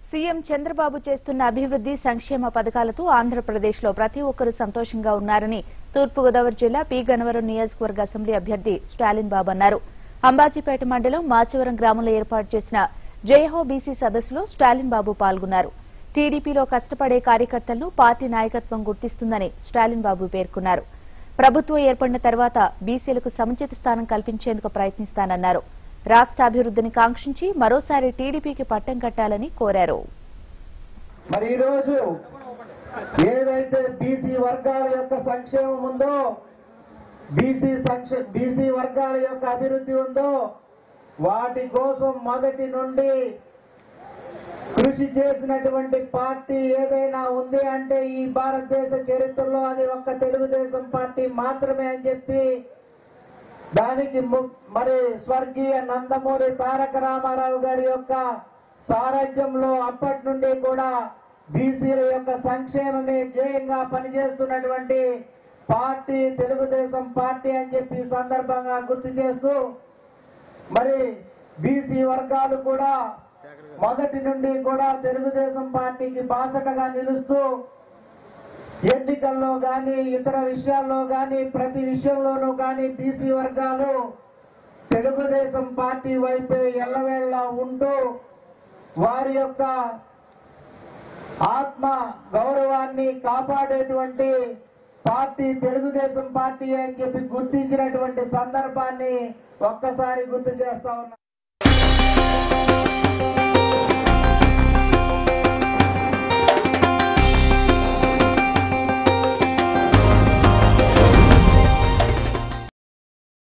CM Chandrababu చేస్తున్న అభివృద్ది సంక్షేమ పథకాలతో ఆంధ్రప్రదేశ్లో ప్రతి ఒక్కరూ సంతోషంగా ఉన్నారని తూర్పుగోదావరి జిల్లా పి గన్నవరం నియోజకవర్గ అసెంబ్లీ అభ్యర్థి స్టాలిన్ బాబు అన్నారు అంబాజీపేట మండలం మాచవరం గ్రామంలో ఏర్పాటు చేసిన జయహో బీసీ సదస్సులో స్టాలిన్ బాబు పాల్గొన్నారు టీడీపీలో కష్టపడే కార్యకర్తలను పార్టీ నాయకత్వం గుర్తిస్తుందని స్టాలిన్ బాబు పేర్కొన్నారు ప్రభుత్వం ఏర్పడిన తర్వాత బీసీలకు సముచిత స్థానం కల్పించేందుకు ప్రయత్నిస్తానన్నారు రాష్ట్ర అభివృద్ధిని కాంక్షించి మరోసారి టీడీపీకి పట్టం కట్టాలని కోరారు మరి ఈరోజు ఏదైతే బీసీ వర్గాల యొక్క సంక్షేమం ఉందో బీసీ సంక్షే బీసీ వర్గాల యొక్క అభివృద్ధి ఉందో వాటి కోసం మొదటి నుండి కృషి చేసినటువంటి పార్టీ ఏదైనా ఉంది అంటే ఈ భారతదేశ చరిత్రలో అది ఒక్క తెలుగుదేశం పార్టీ మాత్రమే అని చెప్పి దానికి ము- మరి స్వర్గీయ నందమూరి తారక రామారావు గారి యొక్క సారథ్యంలో అప్పటి నుండి కూడా బీసీల యొక్క సంక్షేమమే ధ్యేయంగా పనిచేస్తున్నటువంటి పార్టీ తెలుగుదేశం పార్టీ అని చెప్పి ఈ సందర్భంగా గుర్తు చేస్తూ మరి బీసీ వర్గాలు కూడా మొదటి నుండి కూడా తెలుగుదేశం పార్టీకి బాసటగా నిలుస్తూ ఎన్నికల్లో కానీ ఇతర విషయాల్లో కానీ ప్రతి విషయంలోనూ కానీ బీసీ వర్గాలు తెలుగుదేశం పార్టీ వైపే ఎల్లవేళ ఉంటూ వారి యొక్క ఆత్మ గౌరవాన్ని కాపాడేటువంటి పార్టీ తెలుగుదేశం పార్టీ అని చెప్పి గుర్తించినటువంటి సందర్భాన్ని ఒక్కసారి గుర్తు చేస్తా ఉన్నా